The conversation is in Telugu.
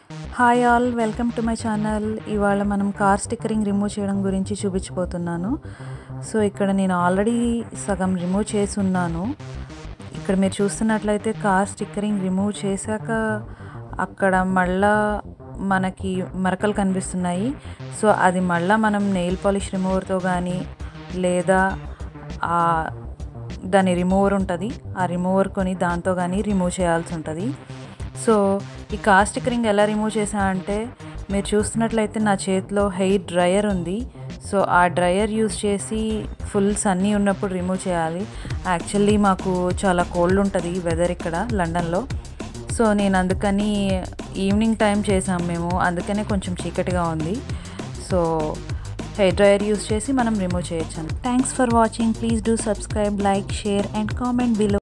hi all welcome to my channel ఇవాళ మనం కార్ స్టిక్కరింగ్ రిమూవ్ చేయడం గురించి చూపించబోతున్నాను సో ఇక్కడ నేను ఆల్రెడీ సగం రిమూవ్ చేసి ఉన్నాను ఇక్కడ మీరు చూస్తున్నట్లయితే కార్ స్టిక్కరింగ్ రిమూవ్ చేశాక అక్కడ మళ్ళా మనకి మరకలు కనిపిస్తున్నాయి సో అది మళ్ళా మనం నెయిల్ పాలిష్ రిమూవర్తో కానీ లేదా ఆ దాని రిమూవర్ ఉంటుంది ఆ రిమూవర్ కొని దాంతో కానీ రిమూవ్ చేయాల్సి ఉంటుంది సో ఈ కార్ స్టిక్కరింగ్ ఎలా రిమూవ్ చేసా అంటే మీరు చూస్తున్నట్లయితే నా చేతిలో హెయిర్ డ్రయర్ ఉంది సో ఆ డ్రయర్ యూస్ చేసి ఫుల్ సన్నీ ఉన్నప్పుడు రిమూవ్ చేయాలి యాక్చువల్లీ మాకు చాలా కోల్డ్ ఉంటుంది వెదర్ ఇక్కడ లండన్లో సో నేను అందుకని ఈవినింగ్ టైం చేసాం మేము అందుకనే కొంచెం చీకటిగా ఉంది సో హెయిర్ డ్రయర్ యూస్ చేసి మనం రిమూవ్ చేయొచ్చు thanks for watching please do subscribe like share and comment below